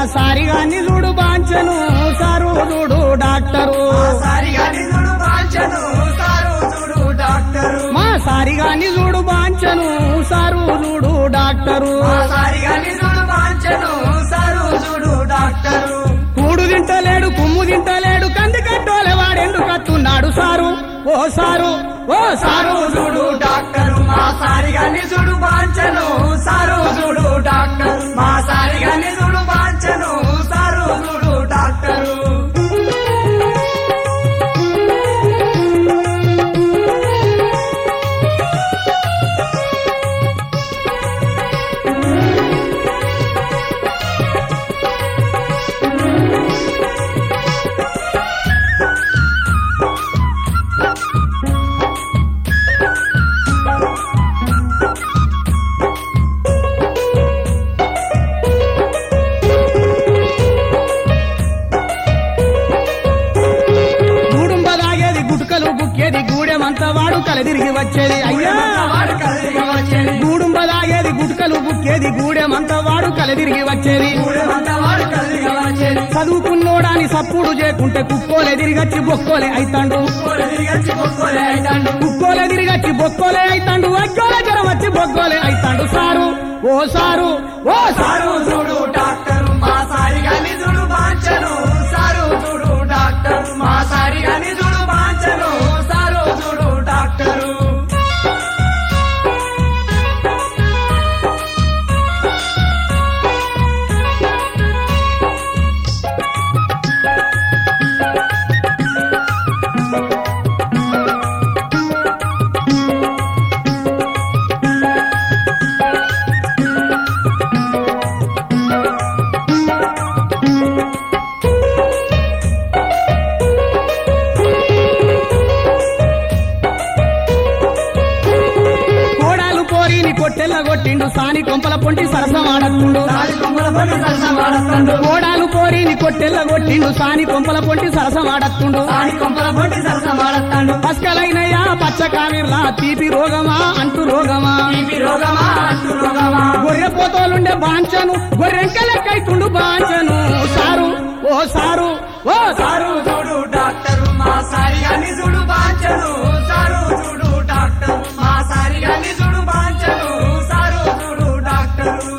సారిగా నిలుడు బాంచను సారు చూడు డాక్టరు సారిగా నిన్నుడు బాంచను సారు చూడు డాక్టరు మా సారిగా నిలుడు బాంచను సారు చూడు డాక్టరు సారిగా నిన్నుడు బాంచను సారు చూడు డాక్టరు కూడు తింటలేడు కుమ్ము తింటలేడు కంది కట్టోలే వాడెందుకు కత్తున్నాడు సారు ఓ సారు ఓ సారు చూడు డాక్టరు మా సారిగా నిజుడు బాంచను సారు చూడు డాక్టరు మా సారిగా నిజుడు బాంచను సారు చూడు డాక్టరు గూడుంబ దాగేది గుట్కలు గుక్కేది గూడెమంతా వాడు కలదిరిగి వచ్చేది అయ్యా వాడు కలిగి వచ్చేది గూడుంబ దాగేది గుట్కలు గుక్కేది గూడెమంతా వాడు కలదిరిగి వచ్చేది ఊరేమంతా వాడు కలిగి వచ్చేది చదువుకున్నోడాని సప్పుడు చేయకుంటే కుక్కోలే తిరిగచ్చి బొక్కోలే అయితాండు ఊరు తిరిగచ్చి కొట్టుకోలే అయితాండు కుక్కోలే తిరిగచ్చి బొక్కోలే అయితాండు అగ్గోలే జ్వరం వచ్చి బొక్కోలే అయితాండు సారు ఓ సారు ఓ సారు సారు చూడు డాక్టరు మా సారిగా నిజుడు బాంచను సారు చూడు డాక్టరు మా సారిగా నిజుడు బాంచను సారు చూడు డాక్టరు కోడాలు పోరిని కొట్టెల్ల కొట్టిండు సాని కొంపల పొంటి సరసమాడత్తుండు సారి కొమ్మల పని సరసమాడతాడు కోడాలు పోరిని కొట్టెల్ల కొట్టిండు సాని కొంపల పొంటి సరసమాడత్తుండు సాని కొంపల పట్టి సరసమాడతాడు పస్కలైనయా పచ్చ కావిర్లా తీపి రోగమా అంటు రోగమా తీపి రోగమా అంటు రోగమా గొర్రె పోతోలుండే బాంచను గొర్రెంకలెక్కైతుండు బాంచను సారు ఓ సారు ఓ సారు సారు చూడు డాక్టరు మా సారిగా నిజుడు బాంచను సారు చూడు డాక్టరు మా సారిగా నిజుడు బాంచను సారు చూడు డాక్టరు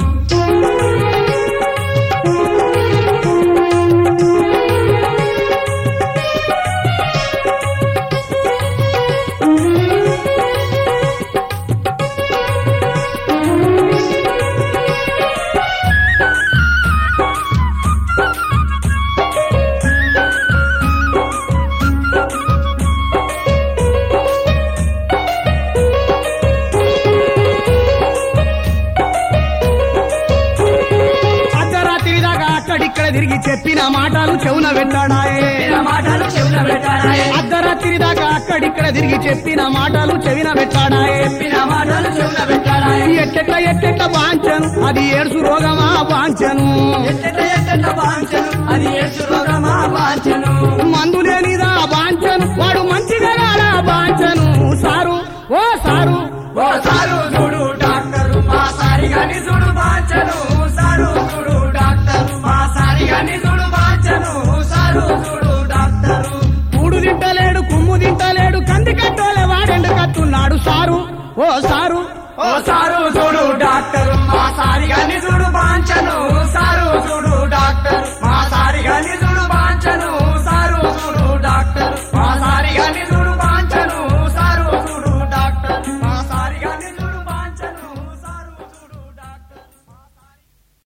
అర్ధరాత్రి దాకా అక్కడిక్కడ తిరిగి చెప్పిన మాటలు చెవున పెట్టాడాయే విన మాటలు చెవుల పెట్టాడాయే అర్ధరాత్రి దాకా అక్కడిక్కడ తిరిగి చెప్పిన మాటలు చెవిన పెట్టాడాయే విన మాటలు చెవుల పెట్టాడాయే ఎట్టెట్ల ఎట్టెట్ల వాంచను అది ఏడుసు రోగమా వాంచను ఎట్టెట్ట ఎట్టెట్ట బాంచను అది ఏసు రోగమా బాంచను మందు లేనిదా వాంచను వాడు మంచిగా రాడా వాంచను సారు ఓ సారు ఓ సారు చూడు డాక్టరు మా సారిగా నిజుడు బాంచను సారు చూడు డాక్టరు మా సారిగా నిజుడు బాంచను సారు చూడు డాక్టరు కూడు తింటలేడు కుమ్ము తింటలేడు కంది కట్టోలే వాడెండు కత్తున్నాడు సారు ఓ సారు ఓ సారు చూడు డాక్టరు మా సారిగా నిజుడు బాంచను